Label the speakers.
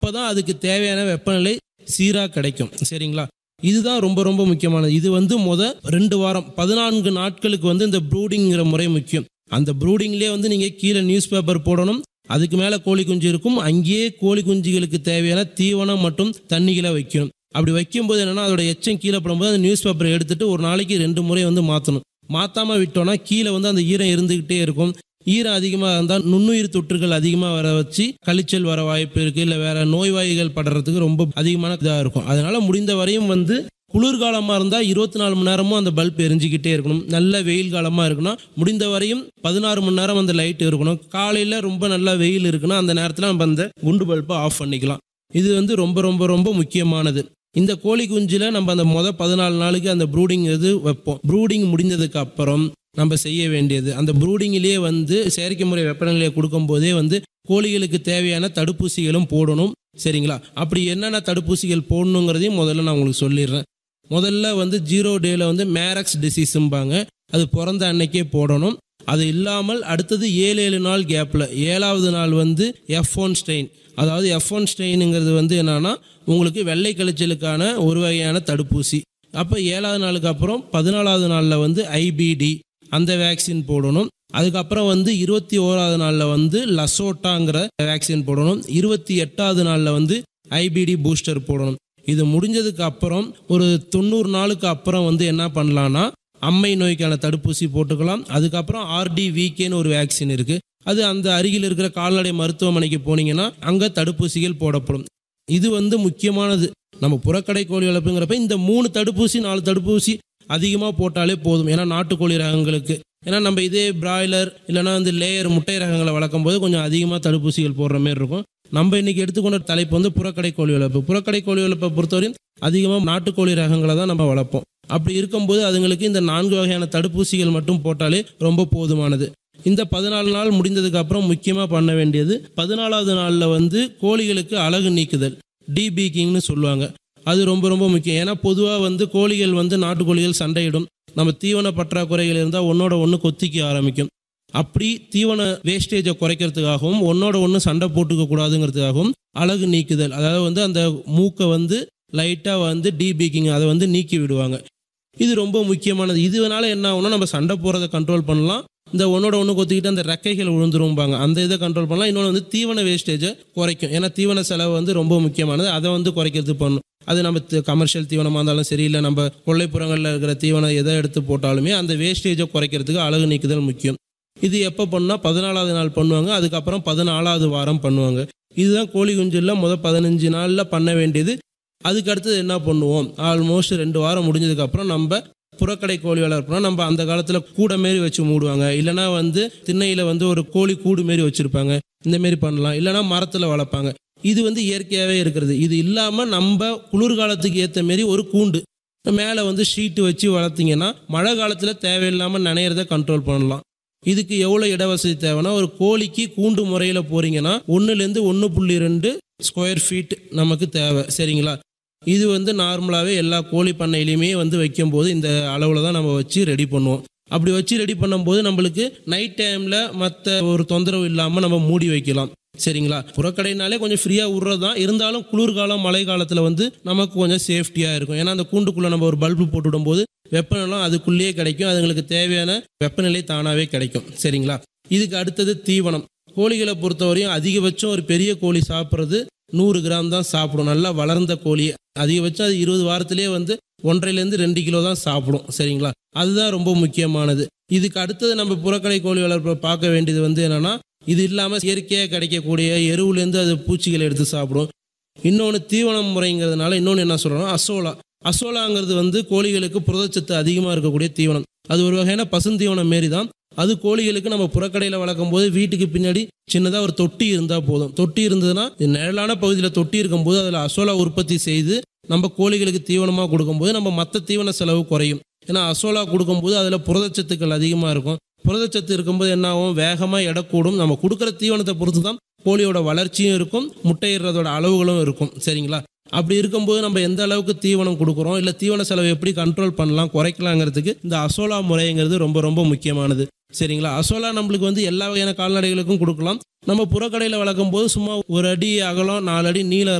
Speaker 1: அப்பதான் அதுக்கு தேவையான வெப்பநிலை சீராக கிடைக்கும் சரிங்களா இதுதான் ரொம்ப ரொம்ப முக்கியமானது இது வந்து முத ரெண்டு வாரம் பதினான்கு நாட்களுக்கு வந்து இந்த ப்ரூடிங்கிற முறை முக்கியம் அந்த ப்ரூடிங்லேயே வந்து நீங்கள் கீழே நியூஸ் பேப்பர் போடணும் அதுக்கு மேலே கோழி குஞ்சு இருக்கும் அங்கேயே கோழி குஞ்சுகளுக்கு தேவையான தீவனம் மற்றும் தண்ணிகளை வைக்கணும் அப்படி வைக்கும்போது என்னன்னா அதோட எச்சம் கீழே படும்போது அந்த நியூஸ் பேப்பரை எடுத்துட்டு ஒரு நாளைக்கு ரெண்டு முறை வந்து மாற்றணும் மாற்றாம விட்டோம்னா கீழே வந்து அந்த ஈரம் இருந்துக்கிட்டே இருக்கும் ஈரம் அதிகமாக இருந்தால் நுண்ணுயிர் தொற்றுகள் அதிகமாக வர வச்சு கழிச்சல் வர வாய்ப்பு இருக்குது இல்லை வேற நோய்வாய்கள் படுறதுக்கு ரொம்ப அதிகமான இதாக இருக்கும் அதனால முடிந்த வரையும் வந்து குளிர்காலமாக இருந்தால் இருபத்தி நாலு மணி நேரமும் அந்த பல்ப் எரிஞ்சிக்கிட்டே இருக்கணும் நல்ல வெயில் காலமாக இருக்கணும் முடிந்த வரையும் பதினாறு மணி நேரம் அந்த லைட் இருக்கணும் காலையில் ரொம்ப நல்லா வெயில் இருக்குன்னா அந்த நேரத்தில் நம்ம அந்த குண்டு பல்பை ஆஃப் பண்ணிக்கலாம் இது வந்து ரொம்ப ரொம்ப ரொம்ப முக்கியமானது இந்த கோழி குஞ்சில் நம்ம அந்த மொதல் பதினாலு நாளுக்கு அந்த ப்ரூடிங் இது வைப்போம் ப்ரூடிங் முடிந்ததுக்கு அப்புறம் நம்ம செய்ய வேண்டியது அந்த ப்ரூடிங்கிலேயே வந்து செயற்கை முறை வெப்பநிலையை கொடுக்கும் போதே வந்து கோழிகளுக்கு தேவையான தடுப்பூசிகளும் போடணும் சரிங்களா அப்படி என்னென்ன தடுப்பூசிகள் போடணுங்கிறதையும் முதல்ல நான் உங்களுக்கு சொல்லிடுறேன் முதல்ல வந்து ஜீரோ டேல வந்து மேரக்ஸ் டிசீஸும்பாங்க அது பிறந்த அன்னைக்கே போடணும் அது இல்லாமல் அடுத்தது ஏழு ஏழு நாள் கேப்பில் ஏழாவது நாள் வந்து எஃப் ஒன் ஸ்டெயின் அதாவது எஃப் ஒன் ஸ்டெயினுங்கிறது வந்து என்னன்னா உங்களுக்கு வெள்ளை கழிச்சலுக்கான ஒரு வகையான தடுப்பூசி அப்போ ஏழாவது நாளுக்கு அப்புறம் பதினாலாவது நாளில் வந்து ஐபிடி அந்த வேக்சின் போடணும் அதுக்கப்புறம் வந்து இருபத்தி ஓராவது நாளில் வந்து லசோட்டாங்கிற வேக்சின் போடணும் இருபத்தி எட்டாவது நாளில் வந்து ஐபிடி பூஸ்டர் போடணும் இது முடிஞ்சதுக்கு அப்புறம் ஒரு தொண்ணூறு நாளுக்கு அப்புறம் வந்து என்ன பண்ணலான்னா அம்மை நோய்க்கான தடுப்பூசி போட்டுக்கலாம் அதுக்கப்புறம் ஆர்டி விகேன்னு ஒரு வேக்சின் இருக்கு அது அந்த அருகில் இருக்கிற கால்நடை மருத்துவமனைக்கு போனீங்கன்னா அங்கே தடுப்பூசிகள் போடப்படும் இது வந்து முக்கியமானது நம்ம புறக்கடை கோழி வளர்ப்புங்கிறப்ப இந்த மூணு தடுப்பூசி நாலு தடுப்பூசி அதிகமாக போட்டாலே போதும் ஏன்னா நாட்டுக்கோழி ரகங்களுக்கு ஏன்னா நம்ம இதே பிராய்லர் இல்லைன்னா வந்து லேயர் முட்டை ரகங்களை வளர்க்கும் போது கொஞ்சம் அதிகமாக தடுப்பூசிகள் போடுற மாதிரி இருக்கும் நம்ம இன்னைக்கு எடுத்துக்கொண்ட தலைப்பு வந்து புறக்கடை கோழி வளர்ப்பு புறக்கடை கோழி வளர்ப்பை பொறுத்தவரையும் அதிகமாக நாட்டுக்கோழி ரகங்களை தான் நம்ம வளர்ப்போம் அப்படி இருக்கும்போது அதுங்களுக்கு இந்த நான்கு வகையான தடுப்பூசிகள் மட்டும் போட்டாலே ரொம்ப போதுமானது இந்த பதினாலு நாள் முடிந்ததுக்கு அப்புறம் முக்கியமாக பண்ண வேண்டியது பதினாலாவது நாளில் வந்து கோழிகளுக்கு அழகு நீக்குதல் டீபீக்கிங்னு சொல்லுவாங்க அது ரொம்ப ரொம்ப முக்கியம் ஏன்னா பொதுவாக வந்து கோழிகள் வந்து நாட்டுக்கோழிகள் சண்டையிடும் நம்ம தீவன பற்றாக்குறைகள் இருந்தால் ஒன்னோட ஒன்று கொத்திக்க ஆரம்பிக்கும் அப்படி தீவன வேஸ்டேஜை குறைக்கிறதுக்காகவும் ஒன்னோட ஒன்று சண்டை போட்டுக்க கூடாதுங்கிறதுக்காகவும் அழகு நீக்குதல் அதாவது வந்து அந்த மூக்கை வந்து லைட்டாக வந்து டீபீக்கிங் அதை வந்து நீக்கி விடுவாங்க இது ரொம்ப முக்கியமானது இதுனால என்ன ஆகும்னா நம்ம சண்டை போகிறத கண்ட்ரோல் பண்ணலாம் இந்த ஒன்னோட ஒன்று கொத்திக்கிட்டு அந்த ரெக்கைகள் விழுந்துரும்பாங்க அந்த இதை கண்ட்ரோல் பண்ணலாம் இன்னொன்று வந்து தீவன வேஸ்டேஜை குறைக்கும் ஏன்னா தீவன செலவு வந்து ரொம்ப முக்கியமானது அதை வந்து குறைக்கிறதுக்கு பண்ணும் அது நம்ம கமர்ஷியல் தீவனமாக இருந்தாலும் சரி இல்லை நம்ம கொள்ளைப்புறங்களில் இருக்கிற தீவனம் எதை எடுத்து போட்டாலுமே அந்த வேஸ்டேஜை குறைக்கிறதுக்கு அழகு நீக்குதல் முக்கியம் இது எப்போ பண்ணால் பதினாலாவது நாள் பண்ணுவாங்க அதுக்கப்புறம் பதினாலாவது வாரம் பண்ணுவாங்க இதுதான் கோழி குஞ்சில் முதல் பதினஞ்சு நாளில் பண்ண வேண்டியது அதுக்கு அடுத்தது என்ன பண்ணுவோம் ஆல்மோஸ்ட் ரெண்டு வாரம் முடிஞ்சதுக்கப்புறம் நம்ம புறக்கடை கோழி வளர்ப்புனா நம்ம அந்த காலத்தில் கூடை மாரி வச்சு மூடுவாங்க இல்லைனா வந்து திண்ணையில் வந்து ஒரு கோழி கூடு மாரி வச்சுருப்பாங்க இந்த மாரி பண்ணலாம் இல்லைனா மரத்தில் வளர்ப்பாங்க இது வந்து இயற்கையாகவே இருக்கிறது இது இல்லாமல் நம்ம குளிர்காலத்துக்கு ஏற்ற மாரி ஒரு கூண்டு மேலே வந்து ஷீட்டு வச்சு வளர்த்திங்கன்னா மழை காலத்தில் தேவையில்லாமல் நனையிறத கண்ட்ரோல் பண்ணலாம் இதுக்கு எவ்வளோ இடவசதி தேவைன்னா ஒரு கோழிக்கு கூண்டு முறையில் போகிறீங்கன்னா ஒன்றுலேருந்து ஒன்று புள்ளி ரெண்டு ஸ்கொயர் ஃபீட் நமக்கு தேவை சரிங்களா இது வந்து நார்மலாகவே எல்லா கோழி பண்ணையிலையுமே வந்து வைக்கும்போது இந்த அளவில் தான் நம்ம வச்சு ரெடி பண்ணுவோம் அப்படி வச்சு ரெடி பண்ணும்போது நம்மளுக்கு நைட் டைமில் மற்ற ஒரு தொந்தரவு இல்லாமல் நம்ம மூடி வைக்கலாம் சரிங்களா புறக்கடைனாலே கொஞ்சம் ஃப்ரீயாக விட்றது தான் இருந்தாலும் குளிர்காலம் மழை காலத்தில் வந்து நமக்கு கொஞ்சம் சேஃப்டியாக இருக்கும் ஏன்னா அந்த கூண்டுக்குள்ளே நம்ம ஒரு பல்பு போட்டு விடும்போது வெப்பநிலை அதுக்குள்ளேயே கிடைக்கும் அதுங்களுக்கு தேவையான வெப்பநிலை தானாகவே கிடைக்கும் சரிங்களா இதுக்கு அடுத்தது தீவனம் கோழிகளை பொறுத்தவரையும் அதிகபட்சம் ஒரு பெரிய கோழி சாப்பிட்றது நூறு கிராம் தான் சாப்பிடும் நல்லா வளர்ந்த கோழி அதிகபட்சம் அது இருபது வாரத்திலேயே வந்து ஒன்றரைலேருந்து ரெண்டு கிலோ தான் சாப்பிடும் சரிங்களா அதுதான் ரொம்ப முக்கியமானது இதுக்கு அடுத்தது நம்ம புறக்கடை கோழி வளர்ப்பை பார்க்க வேண்டியது வந்து என்னன்னா இது இல்லாமல் இயற்கையாக கிடைக்கக்கூடிய எருவுலேருந்து அது பூச்சிகளை எடுத்து சாப்பிடும் இன்னொன்று தீவனம் முறைங்கிறதுனால இன்னொன்று என்ன சொல்கிறோம் அசோலா அசோலாங்கிறது வந்து கோழிகளுக்கு புரதச்சத்து அதிகமாக இருக்கக்கூடிய தீவனம் அது ஒரு வகையான பசுந்தீவனம் மாரி தான் அது கோழிகளுக்கு நம்ம புறக்கடையில் வளர்க்கும் போது வீட்டுக்கு பின்னாடி சின்னதாக ஒரு தொட்டி இருந்தால் போதும் தொட்டி இருந்ததுன்னா நிழலான பகுதியில் தொட்டி இருக்கும்போது அதில் அசோலா உற்பத்தி செய்து நம்ம கோழிகளுக்கு தீவனமாக கொடுக்கும்போது நம்ம மற்ற தீவன செலவு குறையும் ஏன்னா அசோலா கொடுக்கும்போது அதில் புரதச்சத்துக்கள் அதிகமாக இருக்கும் புரதச்சத்து இருக்கும்போது என்ன ஆகும் வேகமாக எடக்கூடும் நம்ம கொடுக்குற தீவனத்தை பொறுத்து தான் கோழியோட வளர்ச்சியும் இருக்கும் முட்டையிடுறதோட அளவுகளும் இருக்கும் சரிங்களா அப்படி இருக்கும்போது நம்ம எந்த அளவுக்கு தீவனம் கொடுக்குறோம் இல்லை தீவன செலவை எப்படி கண்ட்ரோல் பண்ணலாம் குறைக்கலாங்கிறதுக்கு இந்த அசோலா முறைங்கிறது ரொம்ப ரொம்ப முக்கியமானது சரிங்களா அசோலா நம்மளுக்கு வந்து எல்லா வகையான கால்நடைகளுக்கும் கொடுக்கலாம் நம்ம புறக்கடையில் வளர்க்கும் போது சும்மா ஒரு அடி அகலம் நாலு அடி நீளம்